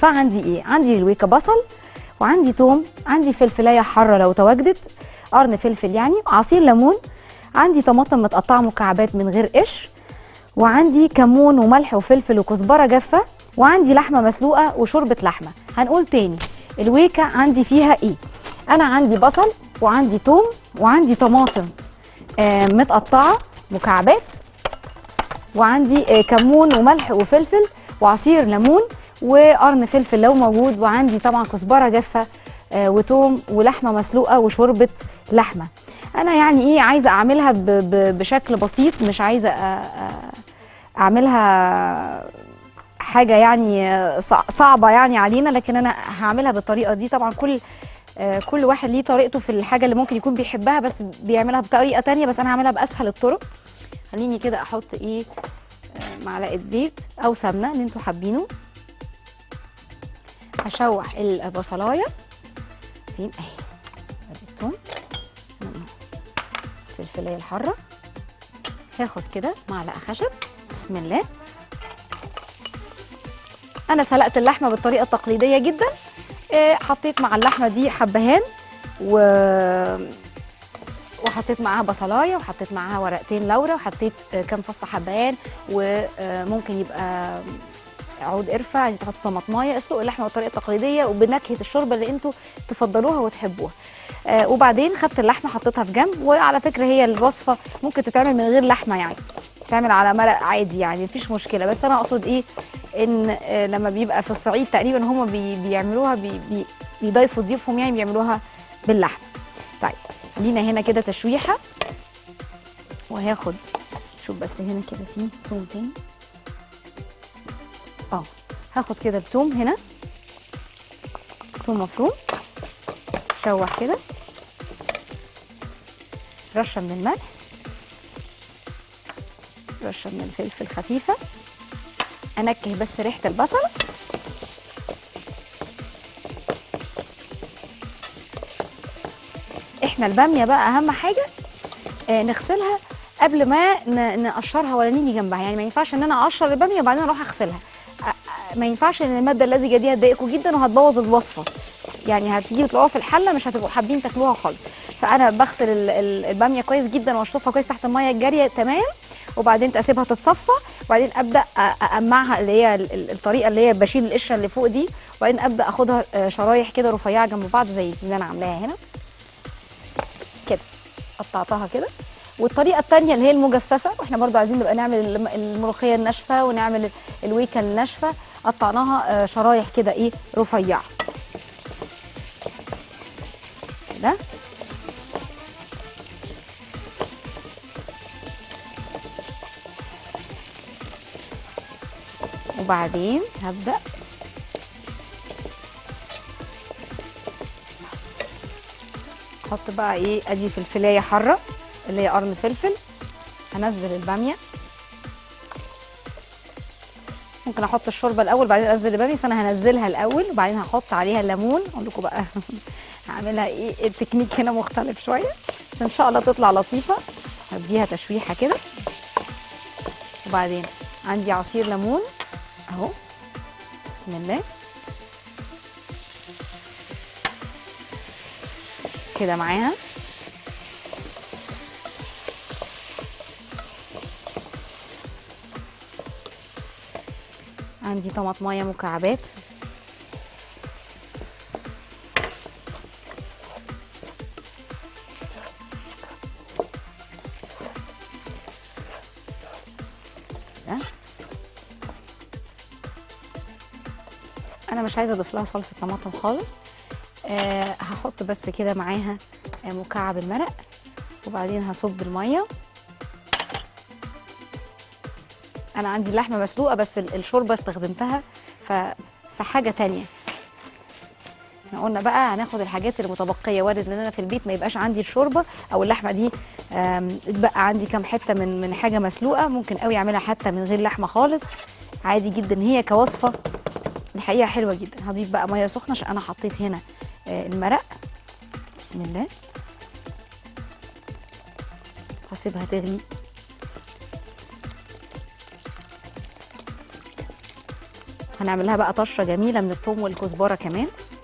فعندي ايه عندي الويكه بصل وعندي توم عندي فلفلايه حاره لو تواجدت قرن فلفل يعني عصير ليمون عندي طماطم متقطعه مكعبات من غير قشر وعندي كمون وملح وفلفل وكزبره جافه وعندي لحمه مسلوقه وشوربه لحمه هنقول تاني الويكه عندي فيها ايه انا عندي بصل وعندي توم وعندي طماطم آه متقطعه مكعبات وعندي آه كمون وملح وفلفل وعصير ليمون وقرن فلفل لو موجود وعندي طبعا كزبره جافه آه وتوم ولحمه مسلوقه وشوربه لحمه انا يعني ايه عايزه اعملها ب ب بشكل بسيط مش عايزه أ- أ- اعملها حاجه يعني صع- صعبه يعني علينا لكن انا هعملها بالطريقه دي طبعا كل آه، كل واحد ليه طريقته في الحاجه اللي ممكن يكون بيحبها بس بيعملها بطريقه تانية بس انا هعملها باسهل الطرق خليني كده احط ايه آه، معلقه زيت او سمنه اللي انتوا حابينه هشوح البصلايه فين اهي ادي الثوم الفلفلايه الحاره هاخد كده معلقه خشب بسم الله انا سلقت اللحمه بالطريقه التقليديه جدا آه، حطيت مع اللحمه دي حبهان و وحطيت معاها بصلايه وحطيت معاها ورقتين لورا وحطيت آه، كام فص حبهان وممكن يبقى عود قرفه عايزه تحط طماطمايه اسلقوا اللحمه بالطريقه التقليديه وبنكهه الشوربه اللي انتوا تفضلوها وتحبوها آه وبعدين خدت اللحمه حطيتها في جنب وعلى فكره هي الوصفه ممكن تتعمل من غير لحمه يعني تعمل على مرق عادي يعني مفيش مشكله بس انا اقصد ايه ان آه لما بيبقى في الصعيد تقريبا هم بي بيعملوها بي بي بيضيفوا ضيوفهم يعني بيعملوها باللحمه طيب لينا هنا كده تشويحه وهاخد شوف بس هنا كده في توم تاني اه هاخد كده التوم هنا توم مفروم شوح كده رشه من الملح رشه من الفلفل خفيفه انكه بس ريحه البصل احنا الباميه بقى اهم حاجه آه نغسلها قبل ما ن- نقشرها ولا نيجي جنبها يعني ما ينفعش ان انا اقشر الباميه وبعدين اروح اغسلها آه، آه، ما ينفعش ان الماده اللزجه دي هتضايقكم جدا وهتبوظ الوصفه يعني هتيجي تلاقوها في الحله مش هتبقوا حابين تاكلوها خالص فانا بغسل ال- ال- الباميه كويس جدا واشطفها كويس تحت الميه الجاريه تمام وبعدين اسيبها تتصفى وبعدين ابدا أ- اقمعها اللي هي ال- ال- الطريقه اللي هي بشيل القشره اللي فوق دي وبعدين ابدا اخدها آه، شرايح كده رفيعه جنب بعض زي اللي انا عاملاها هنا كده قطعتها كده والطريقه الثانيه اللي هي المجففه واحنا برضو عايزين نبقى نعمل الم- الملوخيه الناشفه ونعمل الويكه الناشفه قطعناها آه، شرايح كده ايه رفيعه كده وبعدين هبدأ احط بقى ايه ادي فلفلايه حاره اللي هي قرن فلفل هنزل الباميه ممكن احط الشوربه الاول بعدين انزل الباميه بس انا هنزلها الاول وبعدين هحط عليها الليمون اقول لكم بقى هعملها ايه التكنيك هنا مختلف شويه بس ان شاء الله تطلع لطيفه هديها تشويحه كده وبعدين عندي عصير ليمون اهو بسم الله كده معاها عندي طماطمايه مكعبات كده. انا مش عايزه اضيف لها صلصه طماطم خالص آه هحط بس كده معاها آه مكعب المرق وبعدين هصب الميه انا عندي اللحمه مسلوقه بس ال- الشوربه استخدمتها ف في حاجه تانية احنا قلنا بقى هناخد الحاجات المتبقيه وارد ان انا في البيت ما يبقاش عندي الشوربه او اللحمه دي آم، اتبقى عندي كام حته من من حاجه مسلوقه ممكن قوي اعملها حتى من غير لحمه خالص عادي جدا هي كوصفه الحقيقه حلوه جدا هضيف بقى ميه سخنه عشان انا حطيت هنا آه، المرق بسم الله هسيبها تغلي هنعمل لها بقى طشه جميله من الثوم والكزبره كمان